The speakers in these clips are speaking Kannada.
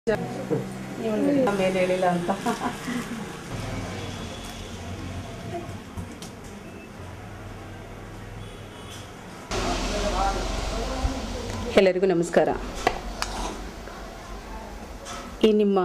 ಆಮೇಲೆ ಹೇಳಿಲ್ಲ ಅಂತ ಎಲ್ಲರಿಗೂ ನಮಸ್ಕಾರ ಈ ನಿಮ್ಮ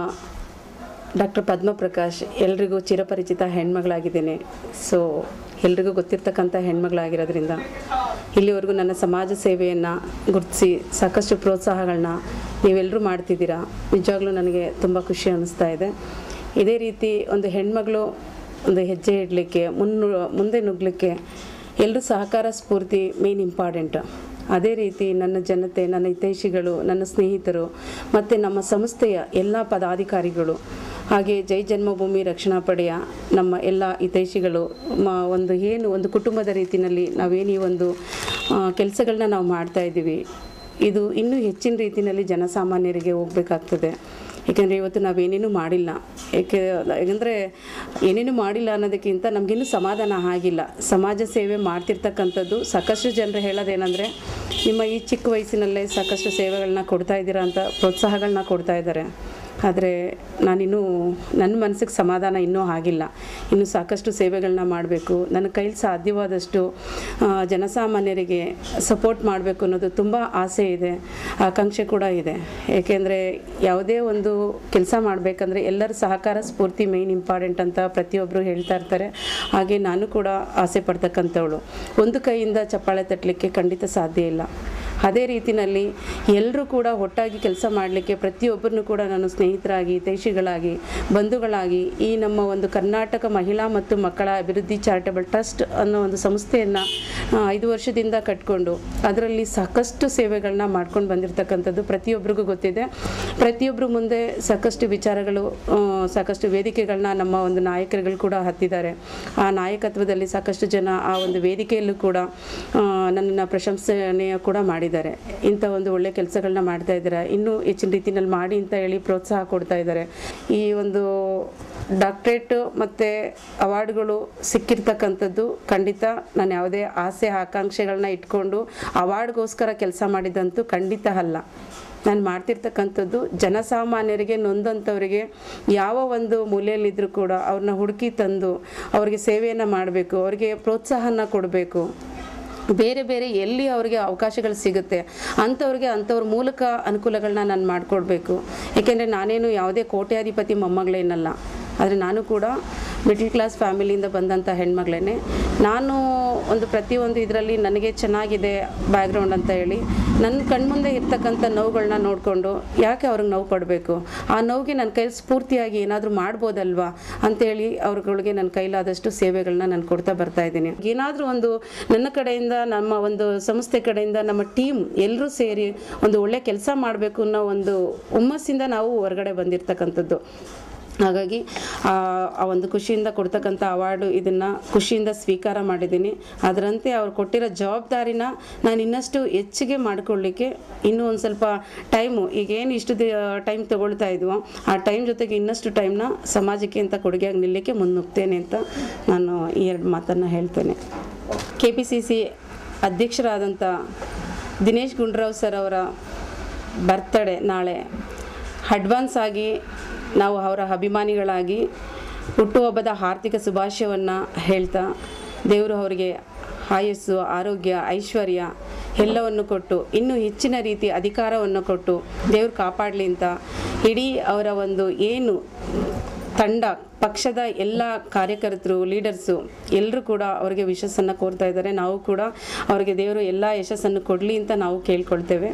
ಡಾಕ್ಟರ್ ಪದ್ಮಪ್ರಕಾಶ್ ಎಲ್ರಿಗೂ ಚಿರಪರಿಚಿತ ಹೆಣ್ಮಗಳಾಗಿದ್ದೇನೆ ಸೊ ಎಲ್ರಿಗೂ ಗೊತ್ತಿರ್ತಕ್ಕಂಥ ಹೆಣ್ಮಗಳಾಗಿರೋದ್ರಿಂದ ಇಲ್ಲಿವರೆಗೂ ನನ್ನ ಸಮಾಜ ಸೇವೆಯನ್ನು ಗುರುತಿಸಿ ಸಾಕಷ್ಟು ಪ್ರೋತ್ಸಾಹಗಳನ್ನ ನೀವೆಲ್ಲರೂ ಮಾಡ್ತಿದ್ದೀರಾ ನಿಜವಾಗ್ಲೂ ನನಗೆ ತುಂಬ ಖುಷಿ ಅನ್ನಿಸ್ತಾ ಇದೆ ಇದೇ ರೀತಿ ಒಂದು ಹೆಣ್ಮಗಳು ಒಂದು ಹೆಜ್ಜೆ ಇಡಲಿಕ್ಕೆ ಮುನ್ನು ಮುಂದೆ ನುಗ್ಗಲಿಕ್ಕೆ ಎಲ್ಲರೂ ಸಹಕಾರ ಸ್ಫೂರ್ತಿ ಮೇನ್ ಇಂಪಾರ್ಟೆಂಟ್ ಅದೇ ರೀತಿ ನನ್ನ ಜನತೆ ನನ್ನ ಹಿತೈಷಿಗಳು ನನ್ನ ಸ್ನೇಹಿತರು ಮತ್ತು ನಮ್ಮ ಸಂಸ್ಥೆಯ ಎಲ್ಲ ಪದಾಧಿಕಾರಿಗಳು ಹಾಗೆ ಜೈ ಜನ್ಮಭೂಮಿ ರಕ್ಷಣಾ ಪಡೆಯ ನಮ್ಮ ಎಲ್ಲ ಹಿತೈಷಿಗಳು ಮ ಒಂದು ಏನು ಒಂದು ಕುಟುಂಬದ ರೀತಿಯಲ್ಲಿ ನಾವೇನು ಈ ಒಂದು ಕೆಲಸಗಳನ್ನ ನಾವು ಮಾಡ್ತಾ ಇದ್ದೀವಿ ಇದು ಇನ್ನೂ ಹೆಚ್ಚಿನ ರೀತಿಯಲ್ಲಿ ಜನಸಾಮಾನ್ಯರಿಗೆ ಹೋಗಬೇಕಾಗ್ತದೆ ಏಕೆಂದರೆ ಇವತ್ತು ನಾವೇನೇನೂ ಮಾಡಿಲ್ಲ ಏಕೆ ಯಾಕಂದರೆ ಏನೇನು ಮಾಡಿಲ್ಲ ಅನ್ನೋದಕ್ಕಿಂತ ನಮಗಿನ್ನೂ ಸಮಾಧಾನ ಆಗಿಲ್ಲ ಸಮಾಜ ಸೇವೆ ಮಾಡ್ತಿರ್ತಕ್ಕಂಥದ್ದು ಸಾಕಷ್ಟು ಜನರು ಹೇಳೋದೇನೆಂದರೆ ನಿಮ್ಮ ಈ ಚಿಕ್ಕ ವಯಸ್ಸಿನಲ್ಲೇ ಸಾಕಷ್ಟು ಸೇವೆಗಳನ್ನ ಕೊಡ್ತಾ ಇದ್ದೀರಾ ಅಂತ ಪ್ರೋತ್ಸಾಹಗಳನ್ನ ಕೊಡ್ತಾ ಇದ್ದಾರೆ ಆದರೆ ನಾನಿನ್ನೂ ನನ್ನ ಮನಸ್ಸಿಗೆ ಸಮಾಧಾನ ಇನ್ನೂ ಆಗಿಲ್ಲ ಇನ್ನು ಸಾಕಷ್ಟು ಸೇವೆಗಳನ್ನ ಮಾಡಬೇಕು ನನ್ನ ಕೈಲಿ ಸಾಧ್ಯವಾದಷ್ಟು ಆ, ಜನಸಾಮಾನ್ಯರಿಗೆ ಸಪೋರ್ಟ್ ಮಾಡಬೇಕು ಅನ್ನೋದು ತುಂಬ ಆಸೆ ಇದೆ ಆಕಾಂಕ್ಷೆ ಕೂಡ ಇದೆ ಏಕೆಂದರೆ ಯಾವುದೇ ಒಂದು ಕೆಲಸ ಮಾಡಬೇಕಂದ್ರೆ ಎಲ್ಲರ ಸಹಕಾರ ಸ್ಫೂರ್ತಿ ಮೇಯ್ನ್ ಇಂಪಾರ್ಟೆಂಟ್ ಅಂತ ಪ್ರತಿಯೊಬ್ಬರು ಹೇಳ್ತಾ ಇರ್ತಾರೆ ಹಾಗೆ ನಾನು ಕೂಡ ಆಸೆ ಪಡ್ತಕ್ಕಂಥವಳು ಒಂದು ಕೈಯಿಂದ ಚಪ್ಪಾಳೆ ತಟ್ಟಲಿಕ್ಕೆ ಖಂಡಿತ ಸಾಧ್ಯ ಇಲ್ಲ ಅದೇ ರೀತಿಯಲ್ಲಿ ಎಲ್ಲರೂ ಕೂಡ ಒಟ್ಟಾಗಿ ಕೆಲಸ ಮಾಡಲಿಕ್ಕೆ ಪ್ರತಿಯೊಬ್ಬರನ್ನು ಕೂಡ ನಾನು ಸ್ನೇಹಿತರಾಗಿ ಹಿತೈಷಿಗಳಾಗಿ ಬಂಧುಗಳಾಗಿ ಈ ನಮ್ಮ ಒಂದು ಕರ್ನಾಟಕ ಮಹಿಳಾ ಮತ್ತು ಮಕ್ಕಳ ಅಭಿವೃದ್ಧಿ ಚಾರಿಟಬಲ್ ಟ್ರಸ್ಟ್ ಅನ್ನೋ ಒಂದು ಸಂಸ್ಥೆಯನ್ನು ಐದು ವರ್ಷದಿಂದ ಕಟ್ಕೊಂಡು ಅದರಲ್ಲಿ ಸಾಕಷ್ಟು ಸೇವೆಗಳನ್ನ ಮಾಡ್ಕೊಂಡು ಬಂದಿರತಕ್ಕಂಥದ್ದು ಪ್ರತಿಯೊಬ್ಬರಿಗೂ ಗೊತ್ತಿದೆ ಪ್ರತಿಯೊಬ್ಬರು ಮುಂದೆ ಸಾಕಷ್ಟು ವಿಚಾರಗಳು ಆ, ಸಾಕಷ್ಟು ವೇದಿಕೆಗಳನ್ನ ನಮ್ಮ ಒಂದು ನಾಯಕರುಗಳು ಕೂಡ ಹತ್ತಿದ್ದಾರೆ ಆ ನಾಯಕತ್ವದಲ್ಲಿ ಸಾಕಷ್ಟು ಜನ ಆ ಒಂದು ವೇದಿಕೆಯಲ್ಲೂ ಕೂಡ ಆ, ನನ್ನನ್ನು ಪ್ರಶಂಸನೆ ಕೂಡ ಮಾಡಿದ್ದಾರೆ ಇಂಥ ಒಂದು ಒಳ್ಳೆ ಕೆಲಸಗಳನ್ನ ಮಾಡ್ತಾ ಇದ್ದಾರೆ ಇನ್ನೂ ಹೆಚ್ಚಿನ ರೀತಿಯಲ್ಲಿ ಮಾಡಿ ಅಂತ ಹೇಳಿ ಪ್ರೋತ್ಸಾಹ ಕೊಡ್ತಾ ಇದ್ದಾರೆ ಈ ಒಂದು ಡಾಕ್ಟ್ರೇಟ್ ಮತ್ತು ಅವಾರ್ಡ್ಗಳು ಸಿಕ್ಕಿರ್ತಕ್ಕಂಥದ್ದು ಖಂಡಿತ ನಾನು ಯಾವುದೇ ಆಸೆ ಆಕಾಂಕ್ಷೆಗಳನ್ನ ಇಟ್ಕೊಂಡು ಅವಾರ್ಡ್ಗೋಸ್ಕರ ಕೆಲಸ ಮಾಡಿದಂತೂ ಖಂಡಿತ ಅಲ್ಲ ನಾನು ಮಾಡ್ತಿರ್ತಕ್ಕಂಥದ್ದು ಜನಸಾಮಾನ್ಯರಿಗೆ ನೊಂದಂಥವರಿಗೆ ಯಾವ ಒಂದು ಮೂಲೆಯಲ್ಲಿದ್ದರೂ ಕೂಡ ಅವ್ರನ್ನ ಹುಡುಕಿ ತಂದು ಅವ್ರಿಗೆ ಸೇವೆಯನ್ನು ಮಾಡಬೇಕು ಅವ್ರಿಗೆ ಪ್ರೋತ್ಸಾಹನ ಕೊಡಬೇಕು ಬೇರೆ ಬೇರೆ ಎಲ್ಲಿ ಅವರಿಗೆ ಅವಕಾಶಗಳು ಸಿಗುತ್ತೆ ಅಂಥವ್ರಿಗೆ ಅಂಥವ್ರ ಮೂಲಕ ಅನುಕೂಲಗಳನ್ನ ನಾನು ಮಾಡಿಕೊಡ್ಬೇಕು ಏಕೆಂದರೆ ನಾನೇನು ಯಾವುದೇ ಕೋಟ್ಯಾಧಿಪತಿ ಮೊಮ್ಮಗಳೇನಲ್ಲ ಆದರೆ ನಾನು ಕೂಡ ಮಿಡ್ಲ್ ಕ್ಲಾಸ್ ಫ್ಯಾಮಿಲಿಯಿಂದ ಬಂದಂಥ ಹೆಣ್ಮಗಳೇ ನಾನು ಒಂದು ಪ್ರತಿಯೊಂದು ಇದರಲ್ಲಿ ನನಗೆ ಚೆನ್ನಾಗಿದೆ ಬ್ಯಾಕ್ಗ್ರೌಂಡ್ ಅಂತ ಹೇಳಿ ನನ್ನ ಕಣ್ಮುಂದೆ ಇರ್ತಕ್ಕಂಥ ನೋವುಗಳನ್ನ ನೋಡಿಕೊಂಡು ಯಾಕೆ ಅವ್ರಿಗೆ ನೋವು ಪಡಬೇಕು ಆ ನೋವಿಗೆ ನನ್ನ ಕೈಲಿ ಸ್ಫೂರ್ತಿಯಾಗಿ ಏನಾದರೂ ಮಾಡ್ಬೋದಲ್ವಾ ಅಂತೇಳಿ ಅವ್ರಗಳಿಗೆ ನನ್ನ ಕೈಲಾದಷ್ಟು ಸೇವೆಗಳನ್ನ ನಾನು ಕೊಡ್ತಾ ಬರ್ತಾ ಇದ್ದೀನಿ ಏನಾದರೂ ಒಂದು ನನ್ನ ಕಡೆಯಿಂದ ನಮ್ಮ ಒಂದು ಸಂಸ್ಥೆ ಕಡೆಯಿಂದ ನಮ್ಮ ಟೀಮ್ ಎಲ್ಲರೂ ಸೇರಿ ಒಂದು ಒಳ್ಳೆ ಕೆಲಸ ಮಾಡಬೇಕು ಅನ್ನೋ ಒಂದು ಹುಮ್ಮಸ್ಸಿಂದ ನಾವು ಹೊರಗಡೆ ಬಂದಿರತಕ್ಕಂಥದ್ದು ಹಾಗಾಗಿ ಆ ಆ ಒಂದು ಖುಷಿಯಿಂದ ಕೊಡ್ತಕ್ಕಂಥ ಅವಾರ್ಡು ಇದನ್ನು ಖುಷಿಯಿಂದ ಸ್ವೀಕಾರ ಮಾಡಿದ್ದೀನಿ ಅದರಂತೆ ಅವ್ರು ಕೊಟ್ಟಿರೋ ಜವಾಬ್ದಾರಿನ ನಾನು ಇನ್ನಷ್ಟು ಹೆಚ್ಚಿಗೆ ಮಾಡಿಕೊಳ್ಳಿಕ್ಕೆ ಇನ್ನೂ ಒಂದು ಸ್ವಲ್ಪ ಟೈಮು ಈಗೇನು ಇಷ್ಟು ಟೈಮ್ ತೊಗೊಳ್ತಾ ಇದ್ವೋ ಆ ಟೈಮ್ ಜೊತೆಗೆ ಇನ್ನಷ್ಟು ಟೈಮ್ನ ಸಮಾಜಕ್ಕೆ ಅಂತ ಕೊಡುಗೆಯಾಗಿ ನಿಲ್ಲಕ್ಕೆ ಮುನ್ನುಗ್ತೇನೆ ಅಂತ ನಾನು ಈ ಎರಡು ಮಾತನ್ನು ಹೇಳ್ತೇನೆ ಕೆ ಪಿ ಸಿ ಸಿ ಅಧ್ಯಕ್ಷರಾದಂಥ ದಿನೇಶ್ ಗುಂಡ್ರಾವ್ ಸರ್ ಅವರ ಬರ್ತಡೇ ನಾಳೆ ಅಡ್ವಾನ್ಸ್ ಆಗಿ ನಾವು ಅವರ ಅಭಿಮಾನಿಗಳಾಗಿ ಹುಟ್ಟುಹಬ್ಬದ ಆರ್ಥಿಕ ಶುಭಾಶಯವನ್ನು ಹೇಳ್ತಾ ದೇವರು ಅವರಿಗೆ ಆಯಸ್ಸು ಆರೋಗ್ಯ ಐಶ್ವರ್ಯ ಎಲ್ಲವನ್ನು ಕೊಟ್ಟು ಇನ್ನೂ ಹೆಚ್ಚಿನ ರೀತಿ ಅಧಿಕಾರವನ್ನು ಕೊಟ್ಟು ದೇವರು ಕಾಪಾಡಲಿ ಅಂತ ಇಡೀ ಅವರ ಒಂದು ಏನು ತಂಡ ಪಕ್ಷದ ಎಲ್ಲ ಕಾರ್ಯಕರ್ತರು ಲೀಡರ್ಸು ಎಲ್ಲರೂ ಕೂಡ ಅವರಿಗೆ ವಿಶಸ್ಸನ್ನು ಕೋರ್ತಾ ಇದ್ದಾರೆ ನಾವು ಕೂಡ ಅವರಿಗೆ ದೇವರು ಎಲ್ಲ ಯಶಸ್ಸನ್ನು ಕೊಡಲಿ ಅಂತ ನಾವು ಕೇಳ್ಕೊಳ್ತೇವೆ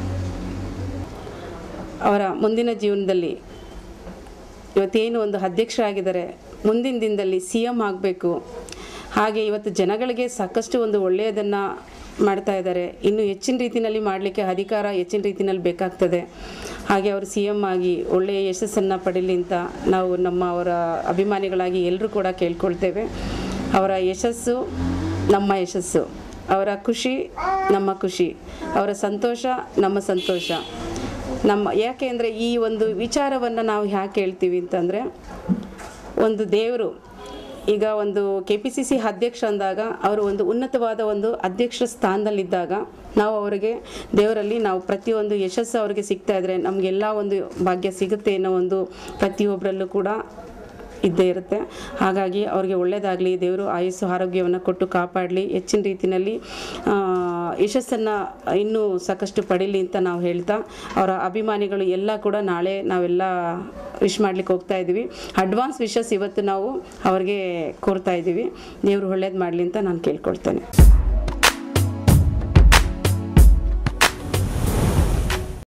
ಅವರ ಮುಂದಿನ ಜೀವನದಲ್ಲಿ ಇವತ್ತೇನು ಒಂದು ಅಧ್ಯಕ್ಷರಾಗಿದ್ದಾರೆ ಮುಂದಿನ ದಿನದಲ್ಲಿ ಸಿ ಎಮ್ ಆಗಬೇಕು ಹಾಗೆ ಇವತ್ತು ಜನಗಳಿಗೆ ಸಾಕಷ್ಟು ಒಂದು ಒಳ್ಳೆಯದನ್ನು ಮಾಡ್ತಾ ಇದ್ದಾರೆ ಇನ್ನು ಹೆಚ್ಚಿನ ರೀತಿಯಲ್ಲಿ ಮಾಡಲಿಕ್ಕೆ ಅಧಿಕಾರ ಹೆಚ್ಚಿನ ರೀತಿಯಲ್ಲಿ ಬೇಕಾಗ್ತದೆ ಹಾಗೆ ಅವರು ಸಿ ಎಮ್ ಆಗಿ ಒಳ್ಳೆಯ ಯಶಸ್ಸನ್ನು ಪಡೀಲಿ ಅಂತ ನಾವು ನಮ್ಮ ಅವರ ಅಭಿಮಾನಿಗಳಾಗಿ ಎಲ್ಲರೂ ಕೂಡ ಕೇಳ್ಕೊಳ್ತೇವೆ ಅವರ ಯಶಸ್ಸು ನಮ್ಮ ಯಶಸ್ಸು ಅವರ ಖುಷಿ ನಮ್ಮ ಖುಷಿ ಅವರ ಸಂತೋಷ ನಮ್ಮ ಸಂತೋಷ ನಮ್ಮ ಯಾಕೆ ಅಂದರೆ ಈ ಒಂದು ವಿಚಾರವನ್ನು ನಾವು ಯಾಕೆ ಹೇಳ್ತೀವಿ ಅಂತಂದರೆ ಒಂದು ದೇವರು ಈಗ ಒಂದು ಕೆ ಪಿ ಸಿ ಸಿ ಅಧ್ಯಕ್ಷ ಅಂದಾಗ ಅವರು ಒಂದು ಉನ್ನತವಾದ ಒಂದು ಅಧ್ಯಕ್ಷ ಸ್ಥಾನದಲ್ಲಿದ್ದಾಗ ನಾವು ಅವರಿಗೆ ದೇವರಲ್ಲಿ ನಾವು ಪ್ರತಿಯೊಂದು ಯಶಸ್ಸು ಅವರಿಗೆ ಸಿಗ್ತಾ ಇದ್ರೆ ನಮಗೆಲ್ಲ ಒಂದು ಭಾಗ್ಯ ಸಿಗುತ್ತೆ ಅನ್ನೋ ಒಂದು ಪ್ರತಿಯೊಬ್ಬರಲ್ಲೂ ಕೂಡ ಇದ್ದೇ ಇರುತ್ತೆ ಹಾಗಾಗಿ ಅವ್ರಿಗೆ ಒಳ್ಳೆಯದಾಗಲಿ ದೇವರು ಆಯುಸ್ಸು ಆರೋಗ್ಯವನ್ನು ಕೊಟ್ಟು ಕಾಪಾಡಲಿ ಹೆಚ್ಚಿನ ರೀತಿಯಲ್ಲಿ ಯಶಸ್ಸನ್ನು ಇನ್ನೂ ಸಾಕಷ್ಟು ಪಡೀಲಿ ಅಂತ ನಾವು ಹೇಳ್ತಾ ಅವರ ಅಭಿಮಾನಿಗಳು ಎಲ್ಲ ಕೂಡ ನಾಳೆ ನಾವೆಲ್ಲ ವಿಶ್ ಮಾಡ್ಲಿಕ್ಕೆ ಹೋಗ್ತಾ ಇದ್ದೀವಿ ಅಡ್ವಾನ್ಸ್ ವಿಶಸ್ ಇವತ್ತು ನಾವು ಅವ್ರಿಗೆ ಕೋರ್ತಾ ಇದ್ದೀವಿ ದೇವರು ಒಳ್ಳೇದು ಮಾಡಲಿ ಅಂತ ನಾನು ಕೇಳ್ಕೊಳ್ತೇನೆ